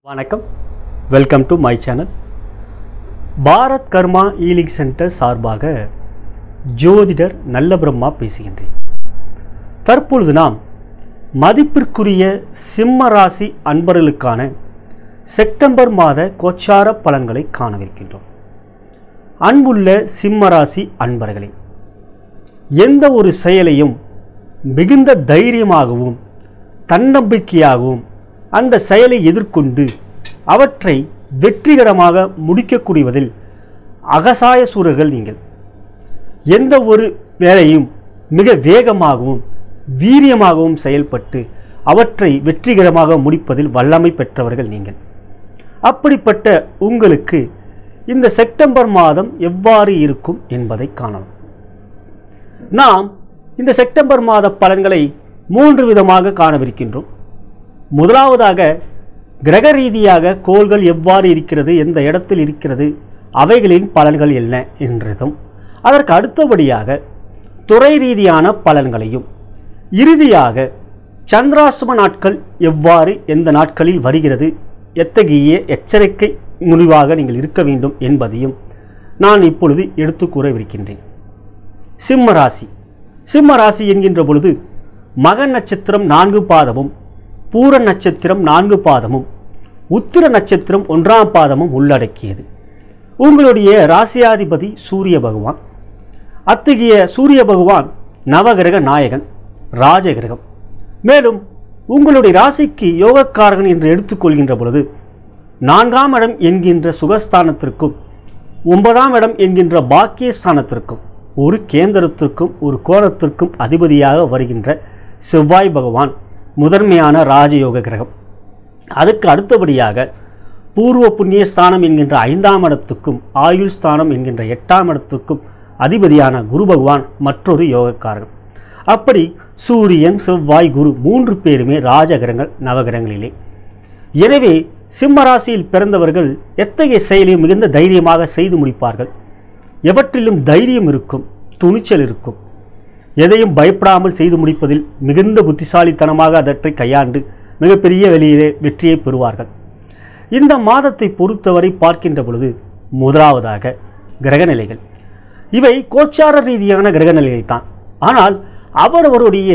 வணக்கம் welcome to my channel Bharat Karma healing centre சார்பாக ஜோதிடர் நல்ல பிரம்மா பேசுகின்றேன் தற்பொழுது நாம் மதிப்பிற்குரிய சிம்ம ராசி அன்பர்களுக்கான செப்டம்பர் மாத கோச்சார பலன்களை காணவிருக்கின்றோம் அன்புள்ள சிம்ம ராசி அன்பர்களே எந்த ஒரு செயலையும் மிகுந்த தைரியமாகவும் தன்னம்பிக்கையாகவும் அந்த செயலை எதிர்கொண்டு அவற்றை வெற்றிகரமாக முடிக்கக்கூடியதில் அகசாய சூரர்கள் நீங்கள் எந்த ஒரு வேலையும் மிக வேகமாகவும் வீரியமாகவும் செயல்பட்டு அவற்றை வெற்றிகரமாக முடிப்பதில் வல்லமை பெற்றவர்கள் நீங்கள் அப்படிப்பட்ட உங்களுக்கு இந்த செப்டம்பர் மாதம் எவ்வாறு இருக்கும் என்பதை காணலாம் நாம் இந்த செப்டம்பர் மாத பலன்களை மூன்று விதமாக காணவிருக்கின்றோம் முதலாவதாக கிரக ரீதியாக கோள்கள் எவ்வாறு இருக்கிறது எந்த இடத்தில் இருக்கிறது அவைகளின் பலன்கள் என்ன என்றதும் அதற்கு அடுத்தபடியாக துறை ரீதியான பலன்களையும் இறுதியாக சந்திராசிரம நாட்கள் எவ்வாறு எந்த நாட்களில் வருகிறது எத்தகைய எச்சரிக்கை முடிவாக நீங்கள் இருக்க வேண்டும் என்பதையும் நான் இப்பொழுது எடுத்து கூறவிருக்கின்றேன் சிம்ம ராசி சிம்ம ராசி என்கின்ற பொழுது மக நட்சத்திரம் நான்கு பாதமும் பூர நட்சத்திரம் நான்கு பாதமும் உத்திர நட்சத்திரம் ஒன்றாம் பாதமும் உள்ளடக்கியது உங்களுடைய ராசியாதிபதி சூரிய பகவான் அத்தகைய சூரிய பகவான் நவகிரக நாயகன் ராஜகிரகம் மேலும் உங்களுடைய ராசிக்கு யோகக்காரகன் என்று எடுத்துக்கொள்கின்ற பொழுது நான்காம் இடம் என்கின்ற சுகஸ்தானத்திற்கும் ஒன்பதாம் இடம் என்கின்ற பாக்கியஸ்தானத்திற்கும் ஒரு கேந்திரத்திற்கும் ஒரு கோணத்திற்கும் அதிபதியாக வருகின்ற செவ்வாய் பகவான் முதன்மையான ராஜயோக கிரகம் அதுக்கு அடுத்தபடியாக பூர்வ புண்ணிய ஸ்தானம் என்கின்ற ஐந்தாம் இடத்துக்கும் ஆயுள் ஸ்தானம் என்கின்ற எட்டாம் இடத்துக்கும் அதிபதியான குரு பகவான் மற்றொரு யோகக்காரகம் அப்படி சூரியன் செவ்வாய் குரு மூன்று பேருமே ராஜகிரகங்கள் நவகிரகங்களிலே எனவே சிம்ம ராசியில் பிறந்தவர்கள் எத்தகைய செயலையும் மிகுந்த தைரியமாக செய்து முடிப்பார்கள் எவற்றிலும் தைரியம் இருக்கும் துணிச்சல் இருக்கும் எதையும் பயப்படாமல் செய்து முடிப்பதில் மிகுந்த புத்திசாலித்தனமாக அதற்றை கையாண்டு மிகப்பெரிய வெளியிலே வெற்றியை பெறுவார்கள் இந்த மாதத்தை பொறுத்தவரை பார்க்கின்ற பொழுது முதலாவதாக கிரகநிலைகள் இவை கோச்சார ரீதியான கிரகநிலைகள் தான் ஆனால் அவரவருடைய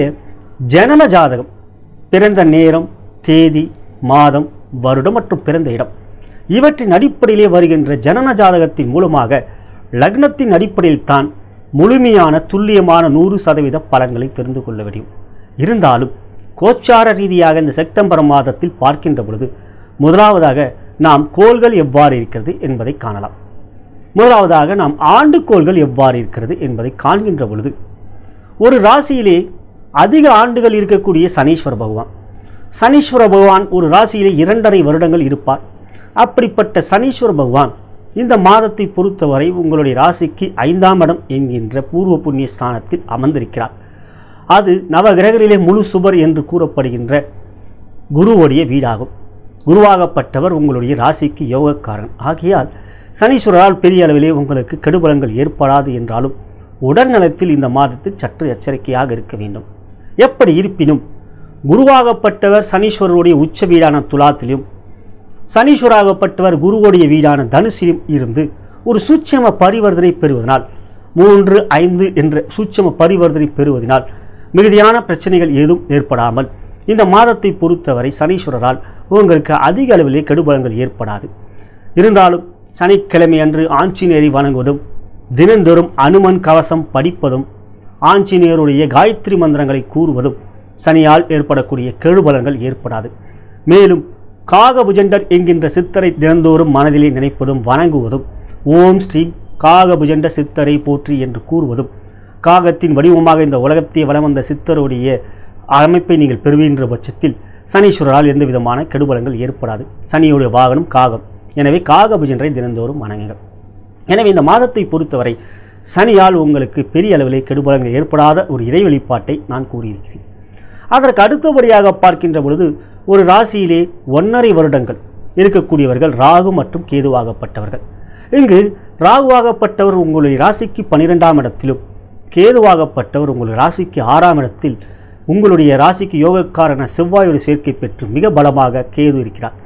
ஜனன ஜாதகம் பிறந்த நேரம் தேதி மாதம் வருடம் மற்றும் பிறந்த இடம் இவற்றின் அடிப்படையிலே வருகின்ற ஜனன ஜாதகத்தின் மூலமாக லக்னத்தின் அடிப்படையில் தான் முழுமையான துல்லியமான நூறு சதவீத பலன்களை தெரிந்து கொள்ள முடியும் இருந்தாலும் கோச்சார ரீதியாக இந்த செப்டம்பர் மாதத்தில் பார்க்கின்ற பொழுது முதலாவதாக நாம் கோள்கள் எவ்வாறு இருக்கிறது என்பதை காணலாம் முதலாவதாக நாம் ஆண்டுகோள்கள் எவ்வாறு இருக்கிறது என்பதை காண்கின்ற பொழுது ஒரு ராசியிலே அதிக ஆண்டுகள் இருக்கக்கூடிய சனீஸ்வர பகவான் சனீஸ்வர பகவான் ஒரு ராசியிலே இரண்டரை வருடங்கள் இருப்பார் அப்படிப்பட்ட சனீஸ்வர பகவான் இந்த மாதத்தை பொறுத்தவரை உங்களுடைய ராசிக்கு ஐந்தாம் இடம் என்கின்ற பூர்வ புண்ணிய ஸ்தானத்தில் அமர்ந்திருக்கிறார் அது நவகிரகங்களிலே முழு சுபர் என்று கூறப்படுகின்ற குருவுடைய வீடாகும் குருவாகப்பட்டவர் உங்களுடைய ராசிக்கு யோகக்காரன் ஆகையால் சனீஸ்வரரால் பெரிய அளவிலே உங்களுக்கு கெடுபலங்கள் ஏற்படாது என்றாலும் உடல்நலத்தில் இந்த மாதத்தில் சற்று எச்சரிக்கையாக இருக்க வேண்டும் எப்படி இருப்பினும் குருவாகப்பட்டவர் சனீஸ்வரருடைய உச்ச வீடான துலாத்திலும் சனீஸ்வராகப்பட்டவர் குருவுடைய வீடான தனுசிலும் இருந்து ஒரு சூட்சம பரிவர்த்தனை பெறுவதனால் மூன்று ஐந்து என்ற சூட்சம பரிவர்த்தனை பெறுவதனால் மிகுதியான பிரச்சனைகள் ஏதும் ஏற்படாமல் இந்த மாதத்தை பொறுத்தவரை சனீஸ்வரரால் உங்களுக்கு அதிக அளவிலே கெடுபலங்கள் ஏற்படாது இருந்தாலும் சனிக்கிழமை அன்று ஆஞ்சநேயரை வணங்குவதும் தினந்தோறும் அனுமன் கவசம் படிப்பதும் ஆஞ்சநேயருடைய காயத்ரி மந்திரங்களை கூறுவதும் சனியால் ஏற்படக்கூடிய கெடுபலங்கள் ஏற்படாது மேலும் காகபுஜண்டர் என்கின்ற சித்தரை தினந்தோறும் மனதிலே நினைப்பதும் வணங்குவதும் ஓம் ஸ்ரீ காகபுஜண்ட சித்தரை போற்றி என்று கூறுவதும் காகத்தின் வடிவமாக இந்த உலகத்தை வலம் வந்த சித்தருடைய அமைப்பை நீங்கள் பெறுகின்ற பட்சத்தில் சனீஸ்வரரால் எந்த விதமான கெடுபலங்கள் ஏற்படாது சனியுடைய வாகனம் காகம் எனவே காகபுஜண்டரை தினந்தோறும் வணங்குங்கள் எனவே இந்த மாதத்தை பொறுத்தவரை சனியால் உங்களுக்கு பெரிய அளவிலே கெடுபலங்கள் ஏற்படாத ஒரு இறை வெளிப்பாட்டை நான் கூறியிருக்கிறேன் அதற்கு அடுத்தபடியாக பார்க்கின்ற பொழுது ஒரு ராசியிலே ஒன்றரை வருடங்கள் இருக்கக்கூடியவர்கள் ராகு மற்றும் கேதுவாகப்பட்டவர்கள் இங்கு ராகுவாகப்பட்டவர் உங்களுடைய ராசிக்கு பன்னிரெண்டாம் இடத்திலும் கேதுவாகப்பட்டவர் உங்களுடைய ராசிக்கு ஆறாம் இடத்தில் உங்களுடைய ராசிக்கு யோகக்காரன செவ்வாயோட சேர்க்கை பெற்று மிக பலமாக கேது இருக்கிறார்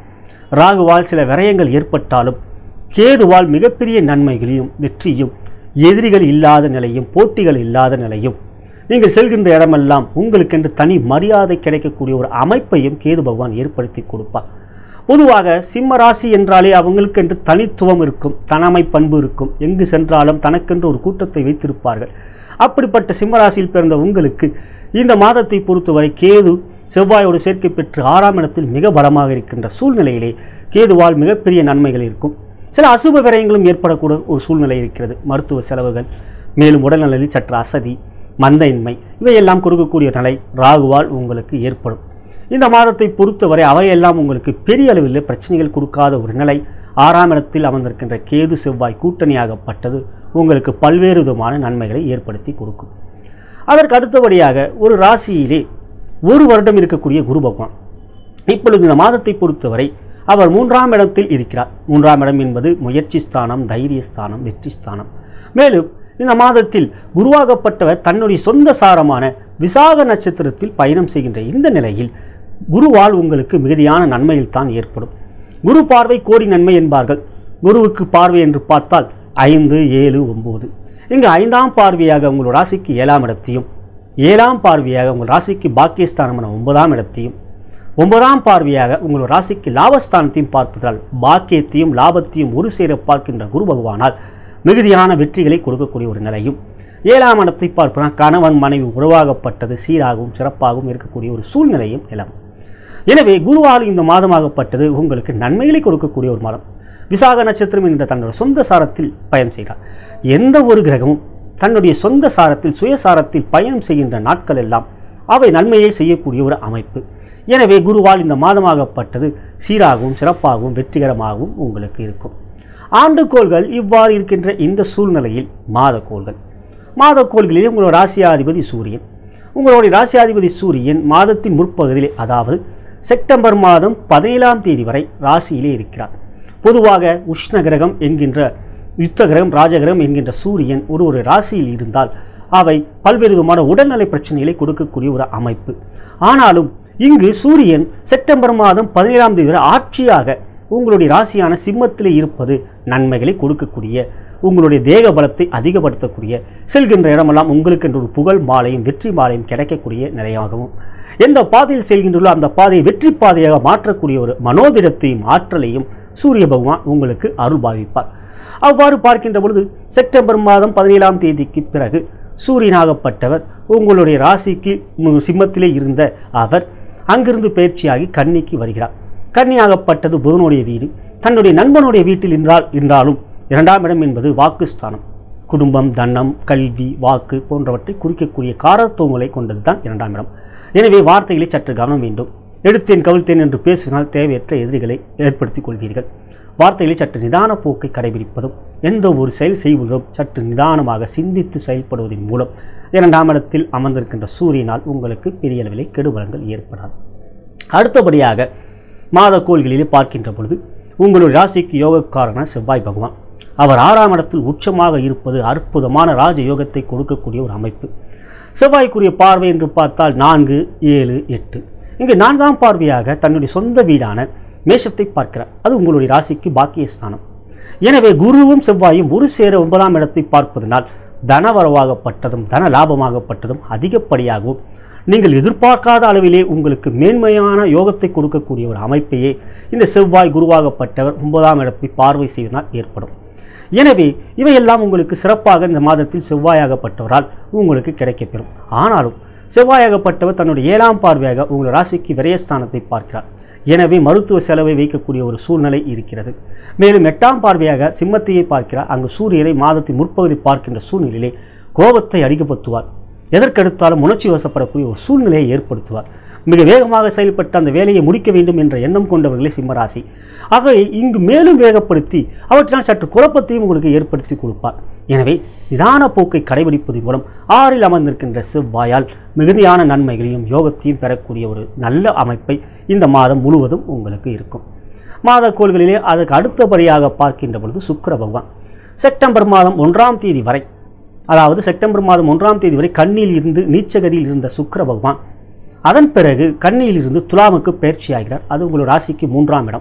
ராகுவால் சில விரயங்கள் ஏற்பட்டாலும் கேதுவால் மிகப்பெரிய நன்மைகளையும் வெற்றியும் எதிரிகள் இல்லாத நிலையும் போட்டிகள் இல்லாத நிலையும் நீங்கள் செல்கின்ற இடமெல்லாம் உங்களுக்கென்று தனி மரியாதை கிடைக்கக்கூடிய ஒரு அமைப்பையும் கேது பகவான் ஏற்படுத்தி கொடுப்பார் பொதுவாக சிம்ம ராசி என்றாலே அவங்களுக்கென்று தனித்துவம் இருக்கும் தனமை பண்பு இருக்கும் எங்கு சென்றாலும் தனக்கென்று ஒரு கூட்டத்தை வைத்திருப்பார்கள் அப்படிப்பட்ட சிம்மராசியில் பிறந்த உங்களுக்கு இந்த மாதத்தை பொறுத்தவரை கேது செவ்வாயோடு சேர்க்கை பெற்று ஆறாம் இடத்தில் மிக பலமாக இருக்கின்ற சூழ்நிலையிலே கேதுவால் மிகப்பெரிய நன்மைகள் இருக்கும் சில அசுப விரயங்களும் ஏற்படக்கூடிய ஒரு சூழ்நிலை இருக்கிறது மருத்துவ செலவுகள் மேலும் உடல்நலையில் சற்று அசதி மந்தையின்மை இவையெல்லாம் கொடுக்கக்கூடிய நிலை ராகுவால் உங்களுக்கு ஏற்படும் இந்த மாதத்தை பொறுத்தவரை அவையெல்லாம் உங்களுக்கு பெரிய அளவில் பிரச்சனைகள் கொடுக்காத ஒரு நிலை ஆறாம் இடத்தில் அமர்ந்திருக்கின்ற கேது செவ்வாய் கூட்டணியாகப்பட்டது உங்களுக்கு பல்வேறு விதமான நன்மைகளை ஏற்படுத்தி கொடுக்கும் அதற்கு அடுத்தபடியாக ஒரு ராசியிலே ஒரு வருடம் இருக்கக்கூடிய குரு பகவான் இப்பொழுது இந்த மாதத்தை பொறுத்தவரை அவர் மூன்றாம் இடத்தில் இருக்கிறார் மூன்றாம் இடம் என்பது முயற்சி ஸ்தானம் தைரிய ஸ்தானம் வெற்றி ஸ்தானம் மேலும் இந்த மாதத்தில் குருவாகப்பட்டவர் தன்னுடைய சொந்த சாரமான விசாக நட்சத்திரத்தில் பயணம் செய்கின்ற இந்த நிலையில் குருவால் உங்களுக்கு மிகுதியான நன்மையில் தான் ஏற்படும் குரு பார்வை கோடி நன்மை என்பார்கள் குருவுக்கு பார்வை என்று பார்த்தால் ஐந்து ஏழு ஒம்பது இங்கு ஐந்தாம் பார்வையாக உங்கள் ராசிக்கு ஏழாம் இடத்தையும் ஏழாம் பார்வையாக உங்கள் ராசிக்கு பாக்கியஸ்தானமான ஒன்பதாம் இடத்தையும் ஒன்பதாம் பார்வையாக உங்கள் ராசிக்கு லாபஸ்தானத்தையும் பார்ப்பதால் பாக்கியத்தையும் லாபத்தையும் ஒரு சேர பார்க்கின்ற குரு பகவானால் மிகுதியான வெற்றிகளை கொடுக்கக்கூடிய ஒரு நிலையும் ஏழாம் இடத்தை பார்ப்பதால் கணவன் மனைவி உருவாகப்பட்டது சீராகவும் சிறப்பாகவும் இருக்கக்கூடிய ஒரு சூழ்நிலையும் நிலவும் எனவே குருவால் இந்த மாதமாகப்பட்டது உங்களுக்கு நன்மைகளை கொடுக்கக்கூடிய ஒரு மாதம் விசாக நட்சத்திரம் என்ற தன்னோட சொந்த சாரத்தில் பயணம் செய்கிறார் எந்த ஒரு கிரகமும் தன்னுடைய சொந்த சாரத்தில் சுயசாரத்தில் பயணம் செய்கின்ற நாட்கள் எல்லாம் அவை நன்மையை செய்யக்கூடிய ஒரு அமைப்பு எனவே குருவால் இந்த மாதமாகப்பட்டது சீராகவும் சிறப்பாகவும் வெற்றிகரமாகவும் உங்களுக்கு இருக்கும் ஆண்டுகோள்கள் இவ்வாறு இருக்கின்ற இந்த சூழ்நிலையில் மாதக்கோள்கள் மாதக்கோள்களில் உங்களோட ராசியாதிபதி சூரியன் உங்களுடைய ராசியாதிபதி சூரியன் மாதத்தின் முற்பகுதியிலே அதாவது செப்டம்பர் மாதம் பதினேழாம் தேதி வரை ராசியிலே இருக்கிறார் பொதுவாக உஷ்ண கிரகம் என்கின்ற யுத்த கிரகம் ராஜகிரகம் என்கின்ற சூரியன் ஒரு ஒரு ராசியில் இருந்தால் அவை பல்வேறு விதமான உடல்நலை பிரச்சனைகளை கொடுக்கக்கூடிய ஒரு அமைப்பு ஆனாலும் இங்கு சூரியன் செப்டம்பர் மாதம் பதினேழாம் தேதி வரை ஆட்சியாக உங்களுடைய ராசியான சிம்மத்திலே இருப்பது நன்மைகளை கொடுக்கக்கூடிய உங்களுடைய தேக பலத்தை அதிகப்படுத்தக்கூடிய செல்கின்ற இடமெல்லாம் உங்களுக்கு என்று ஒரு புகழ் மாலையும் வெற்றி மாலையும் கிடைக்கக்கூடிய நிலையாகவும் எந்த பாதையில் செல்கின்றோ அந்த பாதையை வெற்றி பாதையாக மாற்றக்கூடிய ஒரு மனோதிடத்தையும் ஆற்றலையும் சூரிய பகவான் உங்களுக்கு அருள் பாவிப்பார் அவ்வாறு பார்க்கின்ற பொழுது செப்டம்பர் மாதம் பதினேழாம் தேதிக்கு பிறகு சூரியனாகப்பட்டவர் உங்களுடைய ராசிக்கு மு- சிம்மத்திலே இருந்த அவர் அங்கிருந்து பயிற்சியாகி கன்னிக்கு வருகிறார் கன்னியாகப்பட்டது புதனுடைய வீடு தன்னுடைய நண்பனுடைய வீட்டில் இருந்தால் என்றாலும் இரண்டாம் இடம் என்பது வாக்குஸ்தானம் குடும்பம் தனம் கல்வி வாக்கு போன்றவற்றை குறிக்கக்கூடிய காரத்துவங்களை கொண்டது தான் இரண்டாம் இடம் எனவே வார்த்தைகளை சற்று கவனம் வேண்டும் எடுத்தேன் கவிழ்த்தேன் என்று பேசினால் தேவையற்ற எதிரிகளை ஏற்படுத்திக் கொள்வீர்கள் வார்த்தைகளை சற்று நிதான போக்கை கடைபிடிப்பதும் எந்த ஒரு செயல் செய்வதும் சற்று நிதானமாக சிந்தித்து செயல்படுவதன் மூலம் இரண்டாம் இடத்தில் அமர்ந்திருக்கின்ற சூரியனால் உங்களுக்கு பெரிய அளவிலே கெடுபலங்கள் ஏற்படாது அடுத்தபடியாக மாத கோள்களிலே பார்க்கின்ற பொழுது உங்களுடைய ராசிக்கு யோகக்காரன செவ்வாய் பகவான் அவர் ஆறாம் இடத்தில் உச்சமாக இருப்பது அற்புதமான ராஜ யோகத்தை கொடுக்கக்கூடிய ஒரு அமைப்பு செவ்வாய்க்குரிய பார்வை என்று பார்த்தால் நான்கு ஏழு எட்டு இங்கு நான்காம் பார்வையாக தன்னுடைய சொந்த வீடான மேஷத்தை பார்க்கிறார் அது உங்களுடைய ராசிக்கு பாக்கியஸ்தானம் எனவே குருவும் செவ்வாயும் ஒரு சேர ஒன்பதாம் இடத்தை பார்ப்பதனால் தனவரவாகப்பட்டதும் தன லாபமாகப்பட்டதும் அதிகப்படியாகவும் நீங்கள் எதிர்பார்க்காத அளவிலே உங்களுக்கு மேன்மையான யோகத்தை கொடுக்கக்கூடிய ஒரு அமைப்பையே இந்த செவ்வாய் குருவாகப்பட்டவர் ஒன்பதாம் இடத்தை பார்வை செய்வதனால் ஏற்படும் எனவே இவையெல்லாம் உங்களுக்கு சிறப்பாக இந்த மாதத்தில் செவ்வாயாகப்பட்டவரால் உங்களுக்கு கிடைக்கப்பெறும் ஆனாலும் செவ்வாயாகப்பட்டவர் தன்னுடைய ஏழாம் பார்வையாக உங்கள் ராசிக்கு விரயஸ்தானத்தை பார்க்கிறார் எனவே மருத்துவ செலவை வைக்கக்கூடிய ஒரு சூழ்நிலை இருக்கிறது மேலும் எட்டாம் பார்வையாக சிம்மத்தையே பார்க்கிறார் அங்கு சூரியனை மாதத்தின் முற்பகுதி பார்க்கின்ற சூழ்நிலையிலே கோபத்தை அடிக்கப்படுத்துவார் எதற்கெடுத்தாலும் உணர்ச்சி வசப்படக்கூடிய ஒரு சூழ்நிலையை ஏற்படுத்துவார் மிக வேகமாக செயல்பட்டு அந்த வேலையை முடிக்க வேண்டும் என்ற எண்ணம் கொண்டவர்களே சிம்மராசி ஆகவே இங்கு மேலும் வேகப்படுத்தி அவற்றினால் சற்று குழப்பத்தையும் உங்களுக்கு ஏற்படுத்தி கொடுப்பார் எனவே நிதான போக்கை கடைபிடிப்பதன் மூலம் ஆறில் அமர்ந்திருக்கின்ற செவ்வாயால் மிகுதியான நன்மைகளையும் யோகத்தையும் பெறக்கூடிய ஒரு நல்ல அமைப்பை இந்த மாதம் முழுவதும் உங்களுக்கு இருக்கும் மாத கோள்களிலே அதற்கு அடுத்தபடியாக பார்க்கின்ற பொழுது சுக்கிர பகவான் செப்டம்பர் மாதம் ஒன்றாம் தேதி வரை அதாவது செப்டம்பர் மாதம் ஒன்றாம் தேதி வரை கண்ணியில் இருந்து நீச்சகதியில் இருந்த சுக்கிர பகவான் அதன் பிறகு கண்ணியில் இருந்து துலாமுக்கு பயிற்சியாகிறார் அது உங்கள் ராசிக்கு மூன்றாம் இடம்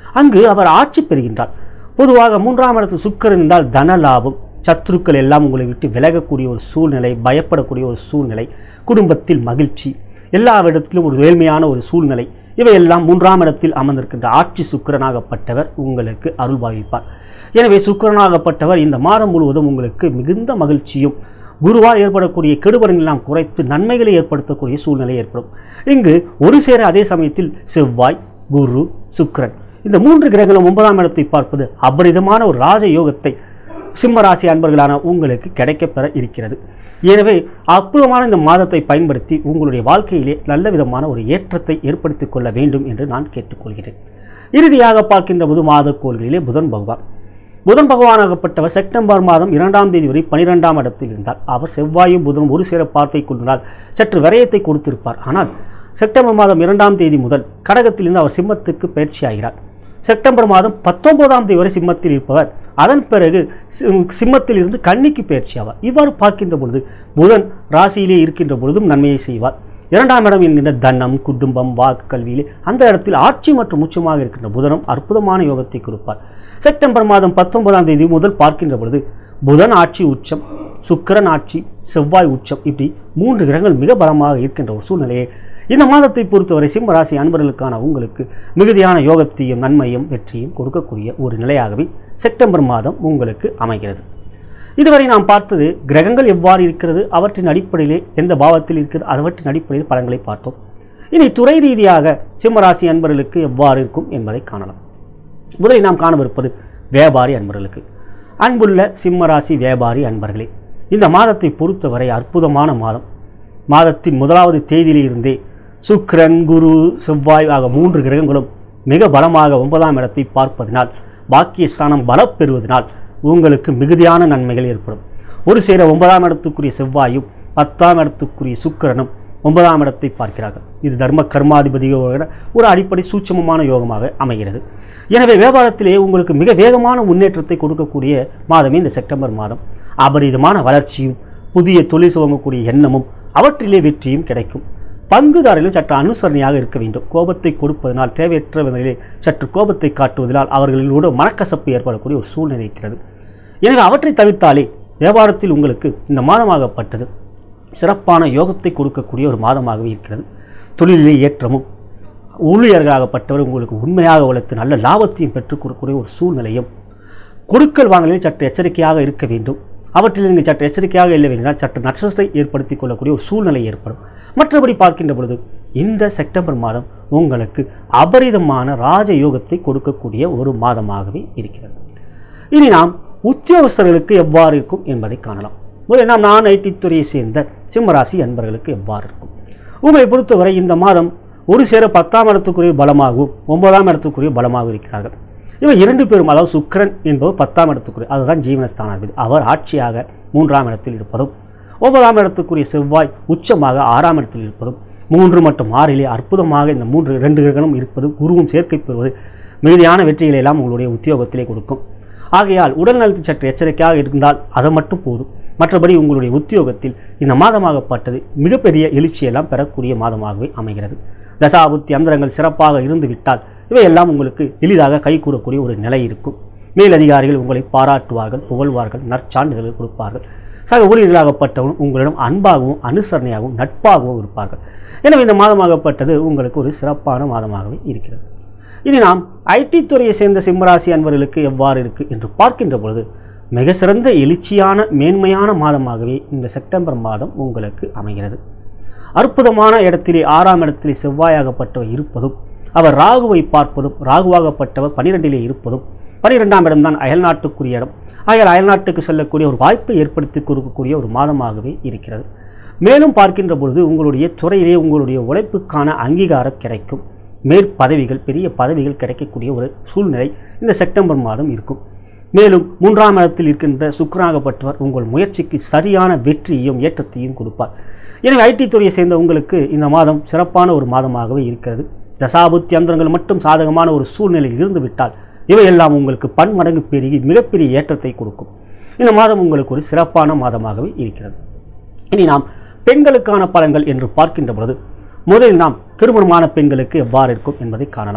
அங்கு அவர் ஆட்சி பெறுகின்றார் பொதுவாக மூன்றாம் இடத்து சுக்கிரன் இருந்தால் தன லாபம் சத்துருக்கள் எல்லாம் உங்களை விட்டு விலகக்கூடிய ஒரு சூழ்நிலை பயப்படக்கூடிய ஒரு சூழ்நிலை குடும்பத்தில் மகிழ்ச்சி எல்லா இடத்திலும் ஒரு ஏழ்மையான ஒரு சூழ்நிலை இவையெல்லாம் மூன்றாம் இடத்தில் அமர்ந்திருக்கின்ற ஆட்சி சுக்கிரனாகப்பட்டவர் உங்களுக்கு அருள் பாவிப்பார் எனவே சுக்கிரனாகப்பட்டவர் இந்த மாதம் முழுவதும் உங்களுக்கு மிகுந்த மகிழ்ச்சியும் குருவால் ஏற்படக்கூடிய கெடுபலன்கள் எல்லாம் குறைத்து நன்மைகளை ஏற்படுத்தக்கூடிய சூழ்நிலை ஏற்படும் இங்கு ஒரு சேர அதே சமயத்தில் செவ்வாய் குரு சுக்கிரன் இந்த மூன்று கிரகங்களும் ஒன்பதாம் இடத்தை பார்ப்பது அபரிதமான ஒரு ராஜ யோகத்தை சிம்மராசி அன்பர்களான உங்களுக்கு கிடைக்கப்பெற இருக்கிறது எனவே அற்புதமான இந்த மாதத்தை பயன்படுத்தி உங்களுடைய வாழ்க்கையிலே நல்ல விதமான ஒரு ஏற்றத்தை ஏற்படுத்திக் கொள்ள வேண்டும் என்று நான் கேட்டுக்கொள்கிறேன் இறுதியாக பார்க்கின்ற போது மாதக்கோள்களிலே புதன் பகவான் புதன் பகவானாகப்பட்டவர் செப்டம்பர் மாதம் இரண்டாம் தேதி வரை பனிரெண்டாம் இடத்தில் இருந்தார் அவர் செவ்வாயும் புதனும் ஒரு சேர பார்த்தை கொண்டனால் சற்று விரயத்தை கொடுத்திருப்பார் ஆனால் செப்டம்பர் மாதம் இரண்டாம் தேதி முதல் கடகத்திலிருந்து அவர் சிம்மத்துக்கு பயிற்சியாகிறார் செப்டம்பர் மாதம் பத்தொன்பதாம் தேதி வரை சிம்மத்தில் இருப்பவர் அதன் பிறகு சி- சிம்மத்தில் இருந்து கன்னிக்கு பயிற்சி ஆவார் இவ்வாறு பார்க்கின்ற பொழுது புதன் ராசியிலே இருக்கின்ற பொழுதும் நன்மையை செய்வார் இரண்டாம் இடம் என்கின்ற தனம் குடும்பம் வாக்கு கல்வியிலே அந்த இடத்தில் ஆட்சி மற்றும் உச்சமாக இருக்கின்ற புதனும் அற்புதமான யோகத்தை கொடுப்பார் செப்டம்பர் மாதம் பத்தொன்பதாம் தேதி முதல் பார்க்கின்ற பொழுது புதன் ஆட்சி உச்சம் சுக்கிரன் ஆட்சி செவ்வாய் உச்சம் இப்படி மூன்று கிரகங்கள் மிக பலமாக இருக்கின்ற ஒரு சூழ்நிலையை இந்த மாதத்தை பொறுத்தவரை சிம்ம ராசி அன்பர்களுக்கான உங்களுக்கு மிகுதியான யோகத்தையும் நன்மையும் வெற்றியும் கொடுக்கக்கூடிய ஒரு நிலையாகவே செப்டம்பர் மாதம் உங்களுக்கு அமைகிறது இதுவரை நாம் பார்த்தது கிரகங்கள் எவ்வாறு இருக்கிறது அவற்றின் அடிப்படையிலே எந்த பாவத்தில் இருக்கிறது அவற்றின் அடிப்படையில் பலன்களை பார்த்தோம் இனி துறை ரீதியாக சிம்மராசி அன்பர்களுக்கு எவ்வாறு இருக்கும் என்பதை காணலாம் முதலில் நாம் காணவிருப்பது வியாபாரி அன்பர்களுக்கு அன்புள்ள சிம்மராசி வியாபாரி அன்பர்களே இந்த மாதத்தை பொறுத்தவரை அற்புதமான மாதம் மாதத்தின் முதலாவது தேதியிலிருந்தே சுக்கிரன் குரு செவ்வாய் ஆக மூன்று கிரகங்களும் மிக பலமாக ஒன்பதாம் இடத்தை பார்ப்பதினால் பாக்கியஸ்தானம் பலப்பெறுவதனால் உங்களுக்கு மிகுதியான நன்மைகள் ஏற்படும் ஒரு சேர ஒன்பதாம் இடத்துக்குரிய செவ்வாயும் பத்தாம் இடத்துக்குரிய சுக்கிரனும் ஒன்பதாம் இடத்தை பார்க்கிறார்கள் இது தர்ம கர்மாதிபதியோட ஒரு அடிப்படை சூட்சமமான யோகமாக அமைகிறது எனவே வியாபாரத்திலே உங்களுக்கு மிக வேகமான முன்னேற்றத்தை கொடுக்கக்கூடிய மாதமே இந்த செப்டம்பர் மாதம் அபரிதமான வளர்ச்சியும் புதிய தொழில் துவங்கக்கூடிய எண்ணமும் அவற்றிலே வெற்றியும் கிடைக்கும் பங்குதாரர்களும் சற்று அனுசரணையாக இருக்க வேண்டும் கோபத்தை கொடுப்பதனால் தேவையற்ற நிலையிலே சற்று கோபத்தை காட்டுவதனால் அவர்களோடு மனக்கசப்பு ஏற்படக்கூடிய ஒரு சூழ்நிலை இருக்கிறது எனவே அவற்றை தவிர்த்தாலே வியாபாரத்தில் உங்களுக்கு இந்த மாதமாகப்பட்டது சிறப்பான யோகத்தை கொடுக்கக்கூடிய ஒரு மாதமாகவே இருக்கிறது தொழிலிலே ஏற்றமும் ஊழியர்களாகப்பட்டவர் உங்களுக்கு உண்மையாக உழைத்து நல்ல லாபத்தையும் பெற்றுக் கொடுக்கக்கூடிய ஒரு சூழ்நிலையும் கொடுக்கல் வாங்கலில் சற்று எச்சரிக்கையாக இருக்க வேண்டும் அவற்றில் நீங்கள் சற்று எச்சரிக்கையாக இல்லை என்றால் சற்று நஷ்டத்தை ஏற்படுத்திக் கொள்ளக்கூடிய ஒரு சூழ்நிலை ஏற்படும் மற்றபடி பார்க்கின்ற பொழுது இந்த செப்டம்பர் மாதம் உங்களுக்கு அபரிதமான ராஜயோகத்தை கொடுக்கக்கூடிய ஒரு மாதமாகவே இருக்கிறது இனி நாம் உத்தியோகஸ்தர்களுக்கு எவ்வாறு இருக்கும் என்பதை காணலாம் முதலில் நாம் நான் ஐடி துறையை சேர்ந்த சிம்மராசி அன்பர்களுக்கு எவ்வாறு இருக்கும் உங்களை பொறுத்தவரை இந்த மாதம் ஒரு சேர பத்தாம் இடத்துக்குரிய பலமாகவும் ஒன்பதாம் இடத்துக்குரிய பலமாகவும் இருக்கிறார்கள் இவர் இரண்டு பேரும் அதாவது சுக்கிரன் என்பவர் பத்தாம் இடத்துக்குரிய அதுதான் ஜீவனஸ்தானாதிபதி அவர் ஆட்சியாக மூன்றாம் இடத்தில் இருப்பதும் ஒன்பதாம் இடத்துக்குரிய செவ்வாய் உச்சமாக ஆறாம் இடத்தில் இருப்பதும் மூன்று மற்றும் ஆறிலே அற்புதமாக இந்த மூன்று இரண்டு கிரகணம் இருப்பது குருவும் சேர்க்கை பெறுவது மிகுதியான வெற்றிகளை எல்லாம் உங்களுடைய உத்தியோகத்திலே கொடுக்கும் ஆகையால் உடல் நலத்தில் சற்று எச்சரிக்கையாக இருந்தால் அது மட்டும் போதும் மற்றபடி உங்களுடைய உத்தியோகத்தில் இந்த மாதமாகப்பட்டது மிகப்பெரிய எழுச்சியெல்லாம் பெறக்கூடிய மாதமாகவே அமைகிறது தசாபுத்தி அந்தரங்கள் சிறப்பாக இருந்து விட்டால் இவையெல்லாம் உங்களுக்கு எளிதாக கைகூடக்கூடிய ஒரு நிலை இருக்கும் மேலதிகாரிகள் உங்களை பாராட்டுவார்கள் புகழ்வார்கள் நற்சான்றிதழ்கள் கொடுப்பார்கள் சக ஊழியர்களாகப்பட்டவரும் உங்களிடம் அன்பாகவும் அனுசரணையாகவும் நட்பாகவும் இருப்பார்கள் எனவே இந்த மாதமாகப்பட்டது உங்களுக்கு ஒரு சிறப்பான மாதமாகவே இருக்கிறது இனி நாம் ஐடி துறையை சேர்ந்த சிம்மராசி அன்பர்களுக்கு எவ்வாறு இருக்கு என்று பார்க்கின்ற பொழுது மிக சிறந்த எழுச்சியான மேன்மையான மாதமாகவே இந்த செப்டம்பர் மாதம் உங்களுக்கு அமைகிறது அற்புதமான இடத்திலே ஆறாம் இடத்திலே செவ்வாயாகப்பட்டவர் இருப்பதும் அவர் ராகுவை பார்ப்பதும் ராகுவாகப்பட்டவர் பனிரெண்டிலே இருப்பதும் பனிரெண்டாம் இடம்தான் அயல்நாட்டுக்குரிய இடம் ஆகையால் அயல்நாட்டுக்கு செல்லக்கூடிய ஒரு வாய்ப்பை ஏற்படுத்தி கொடுக்கக்கூடிய ஒரு மாதமாகவே இருக்கிறது மேலும் பார்க்கின்ற பொழுது உங்களுடைய துறையிலே உங்களுடைய உழைப்புக்கான அங்கீகாரம் கிடைக்கும் மேற் பதவிகள் பெரிய பதவிகள் கிடைக்கக்கூடிய ஒரு சூழ்நிலை இந்த செப்டம்பர் மாதம் இருக்கும் மேலும் மூன்றாம் இடத்தில் இருக்கின்ற சுக்கராகப்பட்டவர் உங்கள் முயற்சிக்கு சரியான வெற்றியையும் ஏற்றத்தையும் கொடுப்பார் எனவே ஐடி துறையை சேர்ந்த உங்களுக்கு இந்த மாதம் சிறப்பான ஒரு மாதமாகவே இருக்கிறது தசாபுத்தி அந்தரங்கள் மட்டும் சாதகமான ஒரு சூழ்நிலையில் இருந்து விட்டால் இவையெல்லாம் உங்களுக்கு பன்மடங்கு பெருகி மிகப்பெரிய ஏற்றத்தை கொடுக்கும் இந்த மாதம் உங்களுக்கு ஒரு சிறப்பான மாதமாகவே இருக்கிறது இனி நாம் பெண்களுக்கான பலன்கள் என்று பார்க்கின்ற பொழுது முதலில் நாம் திருமணமான பெண்களுக்கு எவ்வாறு இருக்கும் என்பதை காணலாம்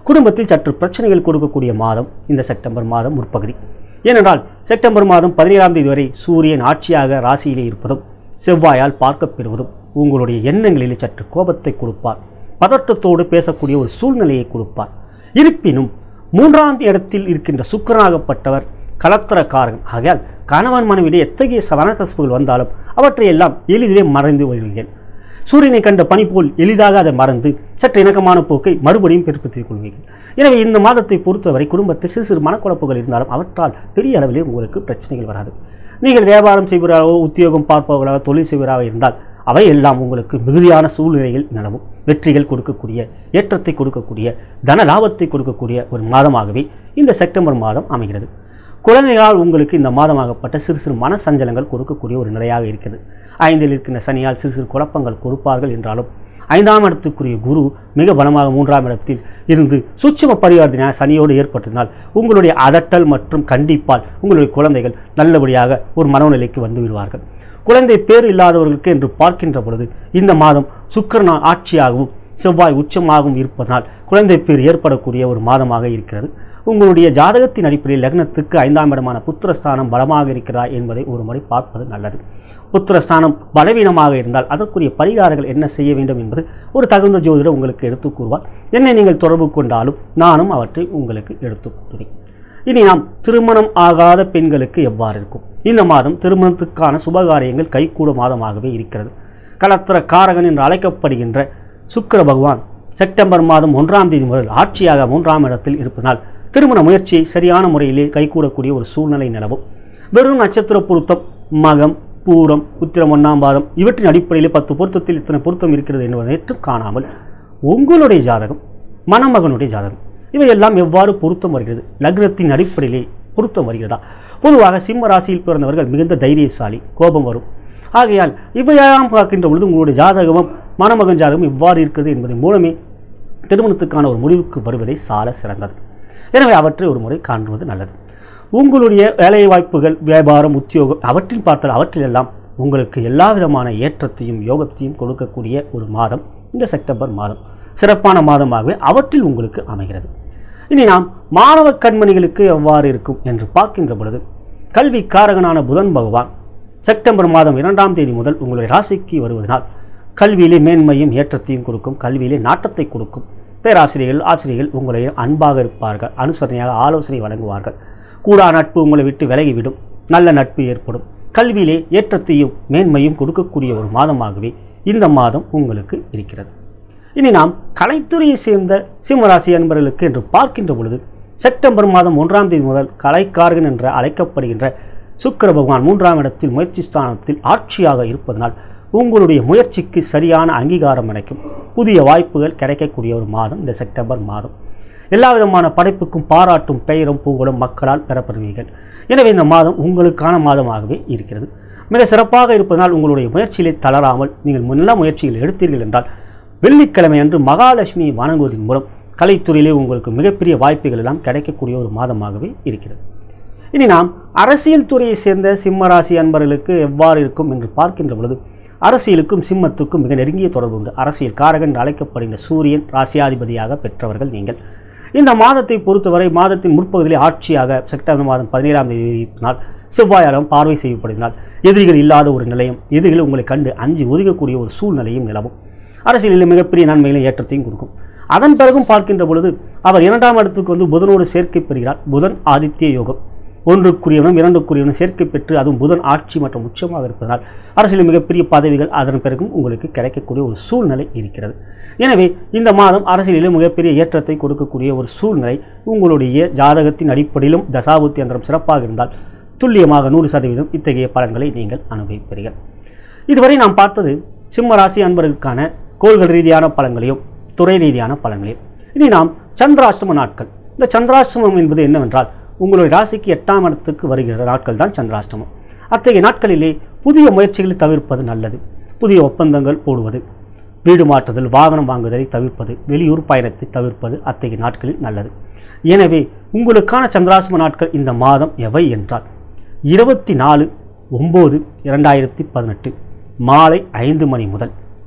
குடும்பத்தில் சற்று பிரச்சனைகள் கொடுக்கக்கூடிய மாதம் இந்த செப்டம்பர் மாதம் முற்பகுதி ஏனென்றால் செப்டம்பர் மாதம் பதினேழாம் தேதி வரை சூரியன் ஆட்சியாக ராசியிலே இருப்பதும் செவ்வாயால் பார்க்கப்பெறுவதும் உங்களுடைய எண்ணங்களிலே சற்று கோபத்தை கொடுப்பார் பதற்றத்தோடு பேசக்கூடிய ஒரு சூழ்நிலையை கொடுப்பார் இருப்பினும் மூன்றாம் இடத்தில் இருக்கின்ற சுக்கரனாகப்பட்டவர் கலத்திரக்காரன் ஆகையால் கணவன் மனைவியிடையே எத்தகைய சவனகசப்புகள் வந்தாலும் அவற்றையெல்லாம் எளிதிலே மறைந்து வருவீர்கள் சூரியனை கண்ட பனி போல் எளிதாக அதை மறந்து சற்று இணக்கமான போக்கை மறுபடியும் பிற்படுத்திக் கொள்வீர்கள் எனவே இந்த மாதத்தை பொறுத்தவரை குடும்பத்தில் சிறு சிறு மனக்குழப்பங்கள் இருந்தாலும் அவற்றால் பெரிய அளவிலே உங்களுக்கு பிரச்சனைகள் வராது நீங்கள் வியாபாரம் செய்வராகவோ உத்தியோகம் பார்ப்பவர்களாக தொழில் செய்வராக இருந்தால் அவை எல்லாம் உங்களுக்கு மிகுதியான சூழ்நிலைகள் நிலவும் வெற்றிகள் கொடுக்கக்கூடிய ஏற்றத்தை கொடுக்கக்கூடிய தன லாபத்தை கொடுக்கக்கூடிய ஒரு மாதமாகவே இந்த செப்டம்பர் மாதம் அமைகிறது குழந்தைகளால் உங்களுக்கு இந்த மாதமாகப்பட்ட சிறு சிறு மன சஞ்சலங்கள் கொடுக்கக்கூடிய ஒரு நிலையாக இருக்கிறது ஐந்தில் இருக்கின்ற சனியால் சிறு சிறு குழப்பங்கள் கொடுப்பார்கள் என்றாலும் ஐந்தாம் இடத்துக்குரிய குரு மிக பலமாக மூன்றாம் இடத்தில் இருந்து சூட்சும பரிவர்த்தனை சனியோடு ஏற்பட்டதினால் உங்களுடைய அதட்டல் மற்றும் கண்டிப்பால் உங்களுடைய குழந்தைகள் நல்லபடியாக ஒரு மனோநிலைக்கு வந்து விடுவார்கள் குழந்தை பேர் இல்லாதவர்களுக்கு என்று பார்க்கின்ற பொழுது இந்த மாதம் சுக்கிரனா ஆட்சியாகவும் செவ்வாய் உச்சமாகவும் இருப்பதனால் குழந்தை பேர் ஏற்படக்கூடிய ஒரு மாதமாக இருக்கிறது உங்களுடைய ஜாதகத்தின் அடிப்படையில் லக்னத்துக்கு ஐந்தாம் இடமான புத்திரஸ்தானம் பலமாக இருக்கிறதா என்பதை ஒரு முறை பார்ப்பது நல்லது புத்திரஸ்தானம் பலவீனமாக இருந்தால் அதற்குரிய பரிகாரங்கள் என்ன செய்ய வேண்டும் என்பது ஒரு தகுந்த ஜோதிடர் உங்களுக்கு எடுத்துக் கூறுவார் என்னை நீங்கள் தொடர்பு கொண்டாலும் நானும் அவற்றை உங்களுக்கு எடுத்துக் கூறுவேன் இனி நாம் திருமணம் ஆகாத பெண்களுக்கு எவ்வாறு இருக்கும் இந்த மாதம் திருமணத்துக்கான சுபகாரியங்கள் கைகூட மாதமாகவே இருக்கிறது கலத்திர காரகன் என்று அழைக்கப்படுகின்ற சுக்கிர பகவான் செப்டம்பர் மாதம் ஒன்றாம் தேதி முதல் ஆட்சியாக மூன்றாம் இடத்தில் இருப்பதனால் திருமண முயற்சியை சரியான முறையிலே கைகூடக்கூடிய ஒரு சூழ்நிலை நிலவும் வெறும் நட்சத்திர பொருத்தம் மகம் பூரம் உத்திரம் ஒன்றாம் பாதம் இவற்றின் அடிப்படையில் பத்து பொருத்தத்தில் இத்தனை பொருத்தம் இருக்கிறது என்பதை நேற்றும் காணாமல் உங்களுடைய ஜாதகம் மணமகனுடைய ஜாதகம் இவையெல்லாம் எவ்வாறு பொருத்தம் வருகிறது லக்னத்தின் அடிப்படையிலே பொருத்தம் வருகிறதா பொதுவாக சிம்ம ராசியில் பிறந்தவர்கள் மிகுந்த தைரியசாலி கோபம் வரும் ஆகையால் இவையெல்லாம் பார்க்கின்ற பொழுது உங்களுடைய ஜாதகமும் மணமகன் ஜாதகம் இவ்வாறு இருக்கிறது என்பதன் மூலமே திருமணத்துக்கான ஒரு முடிவுக்கு வருவதே சால சிறந்தது எனவே அவற்றை ஒரு முறை காண்பது நல்லது உங்களுடைய வேலை வாய்ப்புகள் வியாபாரம் உத்தியோகம் அவற்றில் பார்த்தால் அவற்றிலெல்லாம் உங்களுக்கு எல்லா விதமான ஏற்றத்தையும் யோகத்தையும் கொடுக்கக்கூடிய ஒரு மாதம் இந்த செப்டம்பர் மாதம் சிறப்பான மாதமாகவே அவற்றில் உங்களுக்கு அமைகிறது இனி நாம் மாணவ கண்மணிகளுக்கு எவ்வாறு இருக்கும் என்று பார்க்கின்ற பொழுது கல்வி காரகனான புதன் பகவான் செப்டம்பர் மாதம் இரண்டாம் தேதி முதல் உங்களுடைய ராசிக்கு வருவதனால் கல்வியிலே மேன்மையும் ஏற்றத்தையும் கொடுக்கும் கல்வியிலே நாட்டத்தை கொடுக்கும் பேராசிரியர்கள் ஆசிரியர்கள் உங்களை அன்பாக இருப்பார்கள் அனுசரணையாக ஆலோசனை வழங்குவார்கள் கூடா நட்பு உங்களை விட்டு விலகிவிடும் நல்ல நட்பு ஏற்படும் கல்வியிலே ஏற்றத்தையும் மேன்மையும் கொடுக்கக்கூடிய ஒரு மாதமாகவே இந்த மாதம் உங்களுக்கு இருக்கிறது இனி நாம் கலைத்துறையை சேர்ந்த சிம்மராசி அன்பர்களுக்கு என்று பார்க்கின்ற பொழுது செப்டம்பர் மாதம் ஒன்றாம் தேதி முதல் கலைக்காரகன் என்று அழைக்கப்படுகின்ற சுக்கிர பகவான் மூன்றாம் இடத்தில் முயற்சி ஸ்தானத்தில் ஆட்சியாக இருப்பதனால் உங்களுடைய முயற்சிக்கு சரியான அங்கீகாரம் கிடைக்கும் புதிய வாய்ப்புகள் கிடைக்கக்கூடிய ஒரு மாதம் இந்த செப்டம்பர் மாதம் எல்லா விதமான படைப்புக்கும் பாராட்டும் பெயரும் புகழும் மக்களால் பெறப்படுவீர்கள் எனவே இந்த மாதம் உங்களுக்கான மாதமாகவே இருக்கிறது மிக சிறப்பாக இருப்பதனால் உங்களுடைய முயற்சியிலே தளராமல் நீங்கள் நல்ல முயற்சிகள் எடுத்தீர்கள் என்றால் வெள்ளிக்கிழமை அன்று மகாலட்சுமியை வணங்குவதன் மூலம் கலைத்துறையிலே உங்களுக்கு மிகப்பெரிய வாய்ப்புகள் எல்லாம் கிடைக்கக்கூடிய ஒரு மாதமாகவே இருக்கிறது இனி நாம் அரசியல் துறையை சேர்ந்த சிம்ம ராசி அன்பர்களுக்கு எவ்வாறு இருக்கும் என்று பார்க்கின்ற பொழுது அரசியலுக்கும் சிம்மத்துக்கும் மிக நெருங்கிய தொடர்பு உண்டு அரசியல் காரகன் என்று அழைக்கப்படுகின்ற சூரியன் ராசியாதிபதியாக பெற்றவர்கள் நீங்கள் இந்த மாதத்தை பொறுத்தவரை மாதத்தின் முற்பகுதியில் ஆட்சியாக செப்டம்பர் மாதம் பதினேழாம் தேதி நாள் செவ்வாயாலும் பார்வை செய்யப்படுவதனால் எதிரிகள் இல்லாத ஒரு நிலையம் எதிரிகள் உங்களை கண்டு அஞ்சு ஒதுங்கக்கூடிய ஒரு சூழ்நிலையும் நிலவும் அரசியலில் மிகப்பெரிய நன்மைகளையும் ஏற்றத்தையும் கொடுக்கும் அதன் பிறகும் பார்க்கின்ற பொழுது அவர் இரண்டாம் இடத்துக்கு வந்து புதனோடு சேர்க்கை பெறுகிறார் புதன் ஆதித்ய யோகம் ஒன்றுக்குரியவனும் இரண்டுக்குரியவனும் சேர்க்கை பெற்று அதுவும் புதன் ஆட்சி மற்றும் உச்சமாக இருப்பதனால் அரசியலில் மிகப்பெரிய பதவிகள் அதன் பிறகும் உங்களுக்கு கிடைக்கக்கூடிய ஒரு சூழ்நிலை இருக்கிறது எனவே இந்த மாதம் அரசியலில் மிகப்பெரிய ஏற்றத்தை கொடுக்கக்கூடிய ஒரு சூழ்நிலை உங்களுடைய ஜாதகத்தின் அடிப்படையிலும் தசாபுத்தி அந்தரம் சிறப்பாக இருந்தால் துல்லியமாக நூறு சதவீதம் இத்தகைய பலன்களை நீங்கள் அனுபவிப்பீர்கள் இதுவரை நாம் பார்த்தது சிம்ம ராசி அன்பர்களுக்கான கோள்கள் ரீதியான பலன்களையும் துறை ரீதியான பலன்களையும் இனி நாம் சந்திராஷ்டம நாட்கள் இந்த சந்திராஷ்டமம் என்பது என்னவென்றால் உங்களுடைய ராசிக்கு எட்டாம் இடத்துக்கு வருகிற நாட்கள் தான் சந்திராஷ்டமம் அத்தகைய நாட்களிலே புதிய முயற்சிகளை தவிர்ப்பது நல்லது புதிய ஒப்பந்தங்கள் போடுவது வீடு மாற்றுதல் வாகனம் வாங்குதலை தவிர்ப்பது வெளியூர் பயணத்தை தவிர்ப்பது அத்தகைய நாட்களில் நல்லது எனவே உங்களுக்கான சந்திராசிரம நாட்கள் இந்த மாதம் எவை என்றால் இருபத்தி நாலு ஒம்பது இரண்டாயிரத்தி பதினெட்டு மாலை ஐந்து மணி முதல்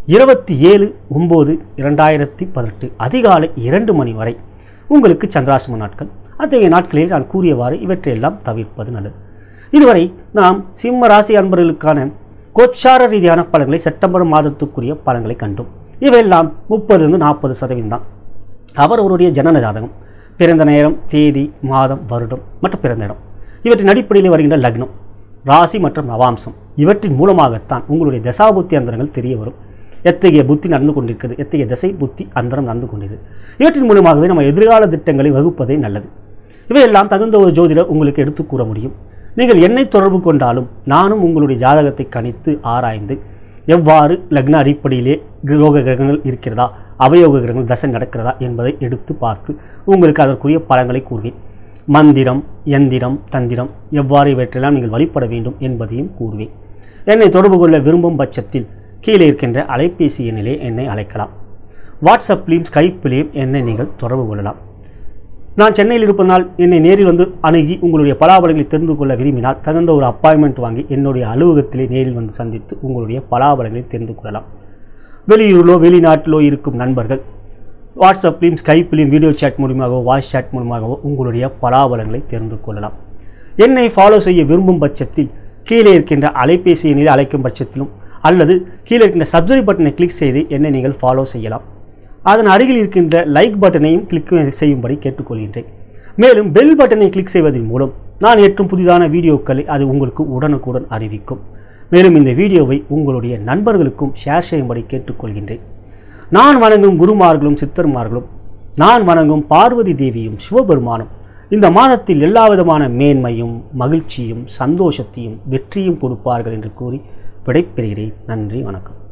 இருபத்தி ஏழு ஒம்பது இரண்டாயிரத்தி பதினெட்டு அதிகாலை இரண்டு மணி வரை உங்களுக்கு சந்திராசிரம நாட்கள் அத்தகைய நாட்களில் நான் கூறியவாறு இவற்றையெல்லாம் தவிர்ப்பது நல்லது இதுவரை நாம் சிம்ம ராசி அன்பர்களுக்கான கோச்சார ரீதியான பலன்களை செப்டம்பர் மாதத்துக்குரிய பலன்களை கண்டோம் இவையெல்லாம் முப்பதுலேருந்து நாற்பது சதவீதம் தான் அவரவருடைய ஜனன ஜாதகம் பிறந்த நேரம் தேதி மாதம் வருடம் மற்றும் பிறந்த இடம் இவற்றின் அடிப்படையில் வருகின்ற லக்னம் ராசி மற்றும் நவாம்சம் இவற்றின் மூலமாகத்தான் உங்களுடைய தசாபுத்தி அந்தரங்கள் தெரிய வரும் எத்தகைய புத்தி நடந்து கொண்டிருக்கிறது எத்தகைய திசை புத்தி அந்தரம் நடந்து கொண்டிருக்கிறது இவற்றின் மூலமாகவே நம்ம எதிர்கால திட்டங்களை வகுப்பதே நல்லது இவையெல்லாம் தகுந்த ஒரு ஜோதிடர் உங்களுக்கு எடுத்து கூற முடியும் நீங்கள் என்னை தொடர்பு கொண்டாலும் நானும் உங்களுடைய ஜாதகத்தை கணித்து ஆராய்ந்து எவ்வாறு லக்ன அடிப்படையிலே யோக கிரகங்கள் இருக்கிறதா அவயோக கிரகங்கள் தசை நடக்கிறதா என்பதை எடுத்து பார்த்து உங்களுக்கு அதற்குரிய பலன்களை கூறுவேன் மந்திரம் எந்திரம் தந்திரம் எவ்வாறு இவற்றெல்லாம் நீங்கள் வழிபட வேண்டும் என்பதையும் கூறுவேன் என்னை தொடர்பு கொள்ள விரும்பும் பட்சத்தில் கீழே இருக்கின்ற அலைபேசி எண்ணிலே என்னை அழைக்கலாம் வாட்ஸ்அப்லேயும் ஸ்கைப்பிலேயும் என்னை நீங்கள் தொடர்பு கொள்ளலாம் நான் சென்னையில் இருப்பதனால் என்னை நேரில் வந்து அணுகி உங்களுடைய பலாபலங்களை தெரிந்து கொள்ள விரும்பினால் தகுந்த ஒரு அப்பாயின்மெண்ட் வாங்கி என்னுடைய அலுவலகத்திலே நேரில் வந்து சந்தித்து உங்களுடைய பலாபலங்களை தெரிந்து கொள்ளலாம் வெளியூரிலோ வெளிநாட்டிலோ இருக்கும் நண்பர்கள் வாட்ஸ்அப்லேயும் ஸ்கைப்லேயும் வீடியோ சேட் மூலியமாகவோ வாய்ஸ் சேட் மூலமாகவோ உங்களுடைய பலாபலங்களை தெரிந்து கொள்ளலாம் என்னை ஃபாலோ செய்ய விரும்பும் பட்சத்தில் கீழே இருக்கின்ற அலைபேசி எண்ணில் அழைக்கும் பட்சத்திலும் அல்லது கீழே இருக்கின்ற சப்ஸ்கிரைப் பட்டனை கிளிக் செய்து என்னை நீங்கள் ஃபாலோ செய்யலாம் அதன் அருகில் இருக்கின்ற லைக் பட்டனையும் கிளிக் செய்யும்படி கேட்டுக்கொள்கின்றேன் மேலும் பெல் பட்டனை கிளிக் செய்வதன் மூலம் நான் ஏற்றும் புதிதான வீடியோக்களை அது உங்களுக்கு உடனுக்குடன் அறிவிக்கும் மேலும் இந்த வீடியோவை உங்களுடைய நண்பர்களுக்கும் ஷேர் செய்யும்படி கேட்டுக்கொள்கின்றேன் நான் வணங்கும் குருமார்களும் சித்தர்மார்களும் நான் வணங்கும் பார்வதி தேவியும் சிவபெருமானும் இந்த மாதத்தில் எல்லா விதமான மேன்மையும் மகிழ்ச்சியும் சந்தோஷத்தையும் வெற்றியும் கொடுப்பார்கள் என்று கூறி விடைபெறுகிறேன் நன்றி வணக்கம்